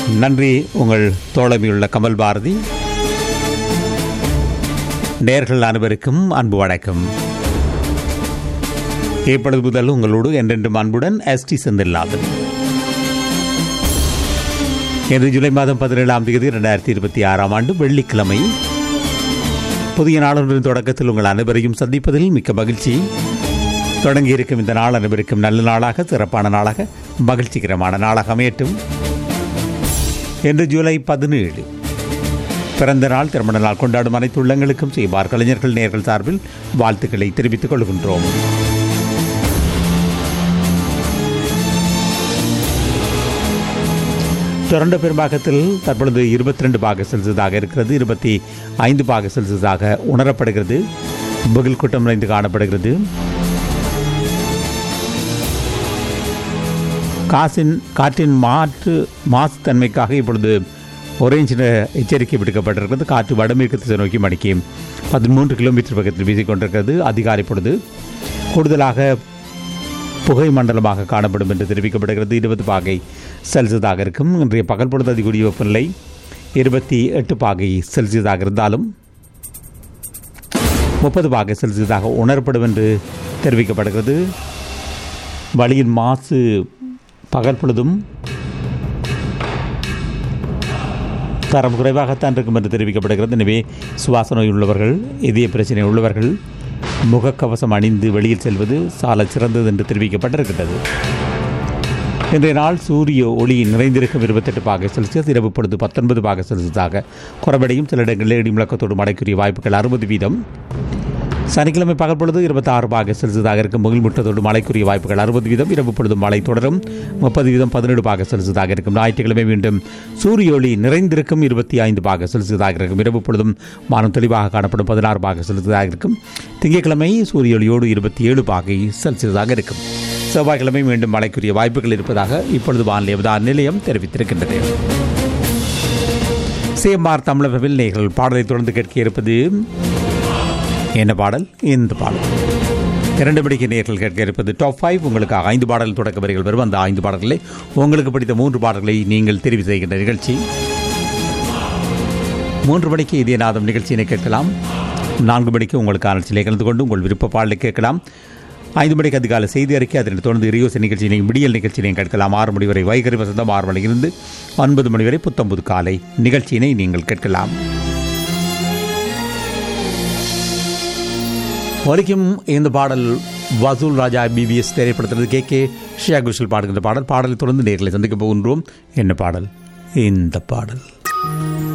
நன்றி உங்கள் தோழமையுள்ள கமல் பாரதி நேர்கள் அனைவருக்கும் அன்பு வணக்கம் இப்பொழுது முதல் உங்களோடு என்றென்றும் அன்புடன் எஸ் டி செந்தில்நாதன் இன்று ஜூலை மாதம் பதினேழாம் தேதி இரண்டாயிரத்தி இருபத்தி ஆறாம் ஆண்டு வெள்ளிக்கிழமை புதிய நாளொன்றின் தொடக்கத்தில் உங்கள் அனைவரையும் சந்திப்பதில் மிக்க மகிழ்ச்சி தொடங்கியிருக்கும் இந்த நாள் அனைவருக்கும் நல்ல நாளாக சிறப்பான நாளாக மகிழ்ச்சிகரமான நாளாக அமையட்டும் இன்று ஜூலை பதினேழு பிறந்த நாள் திருமண நாள் கொண்டாடும் அனைத்து உள்ளங்களுக்கும் செய்வார் கலைஞர்கள் நேர்கள் சார்பில் வாழ்த்துக்களை தெரிவித்துக் கொள்கின்றோம் தொடர்ந்த பெரும்பாக்கத்தில் தற்பொழுது இருபத்தி ரெண்டு பாக செல்சியஸாக இருக்கிறது இருபத்தி ஐந்து பாக செல்சியஸாக உணரப்படுகிறது புகழ் கூட்டம் நிறைந்து காணப்படுகிறது காசின் காற்றின் மாற்று மாசு தன்மைக்காக இப்பொழுது ஒரேஞ்ச் எச்சரிக்கை விடுக்கப்பட்டிருக்கிறது காற்று வடமேற்கு திசை நோக்கி மணிக்கு பதிமூன்று கிலோமீட்டர் பக்கத்தில் வீசிக்கொண்டிருக்கிறது அதிகாலை பொழுது கூடுதலாக புகை மண்டலமாக காணப்படும் என்று தெரிவிக்கப்படுகிறது இருபது பாகை செல்சியஸாக இருக்கும் இன்றைய பகல் பொழுது அதிகூடிய வெப்பநிலை இருபத்தி எட்டு பாகை செல்சியஸாக இருந்தாலும் முப்பது பாகை செல்சியஸாக உணரப்படும் என்று தெரிவிக்கப்படுகிறது வழியின் மாசு பகல் பொழுதும் தரம் குறைவாகத்தான் இருக்கும் என்று தெரிவிக்கப்படுகிறது எனவே சுவாச நோய் உள்ளவர்கள் இதய பிரச்சனை உள்ளவர்கள் முகக்கவசம் அணிந்து வெளியில் செல்வது சால சிறந்தது என்று தெரிவிக்கப்பட்டிருக்கிறது இன்றைய நாள் சூரிய ஒளி நிறைந்திருக்கும் இருபத்தெட்டு பாக செல்சியஸ் இரவு பொழுது பத்தொன்பது பாக செல்சியஸாக குறைபடையும் சில இடங்களில் இடி முழக்கத்தோடு மழைக்குரிய வாய்ப்புகள் அறுபது வீதம் சனிக்கிழமை பகல் பொழுது இருபத்தி ஆறு பாக செல்சியஸாக இருக்கும் முகில் முட்டத்தோடு மழைக்குரிய வாய்ப்புகள் அறுபது வீதம் இரவு பொழுது மழை தொடரும் முப்பது வீதம் பதினேழு பாக செல்சியஸாக இருக்கும் ஞாயிற்றுக்கிழமை மீண்டும் சூரிய ஒளி நிறைந்திருக்கும் இருபத்தி ஐந்து பாக செல்சியஸாக இருக்கும் இரவு பொழுதும் வானம் தெளிவாக காணப்படும் பதினாறு பாக செல்சியஸாக இருக்கும் திங்கட்கிழமை சூரிய ஒளியோடு இருபத்தி ஏழு பாகை செல்சியஸாக இருக்கும் செவ்வாய்க்கிழமை மீண்டும் மழைக்குரிய வாய்ப்புகள் இருப்பதாக இப்பொழுது வானிலை அவதார நிலையம் தெரிவித்திருக்கின்றது சேமார் தமிழகவில் நீங்கள் பாடலை தொடர்ந்து கேட்க இருப்பது என்ன பாடல் இந்த பாடல் இரண்டு மணிக்கு நேர்கள் கேட்க இருப்பது டாப் ஃபைவ் உங்களுக்கு ஐந்து பாடல் தொடக்க வரிகள் வரும் அந்த ஐந்து பாடல்களை உங்களுக்கு பிடித்த மூன்று பாடல்களை நீங்கள் தெரிவு செய்கின்ற நிகழ்ச்சி மூன்று மணிக்கு இதே நாதம் நிகழ்ச்சியினை கேட்கலாம் நான்கு மணிக்கு உங்களுக்கு ஆராய்ச்சியிலே கலந்து கொண்டு உங்கள் விருப்ப பாடலை கேட்கலாம் ஐந்து மணிக்கு அதிகாலை செய்தி அறிக்கை அதனைத் தொடர்ந்து ரியோச நிகழ்ச்சியினையும் விடியல் நிகழ்ச்சியினையும் கேட்கலாம் ஆறு மணி வரை வைகரி வசந்தம் ஆறு மணியிலிருந்து ஒன்பது மணி வரை புத்தம்புது காலை நிகழ்ச்சியினை நீங்கள் கேட்கலாம் வரைக்கும் இந்த பாடல் வசூல் ராஜா பிபிஎஸ் திரைப்படத்திலிருந்து கே கே ஷியா குஷல் பாடுகின்ற பாடல் பாடலை தொடர்ந்து நேர்களை சந்திக்க போகின்றோம் என்ன பாடல் இந்த பாடல்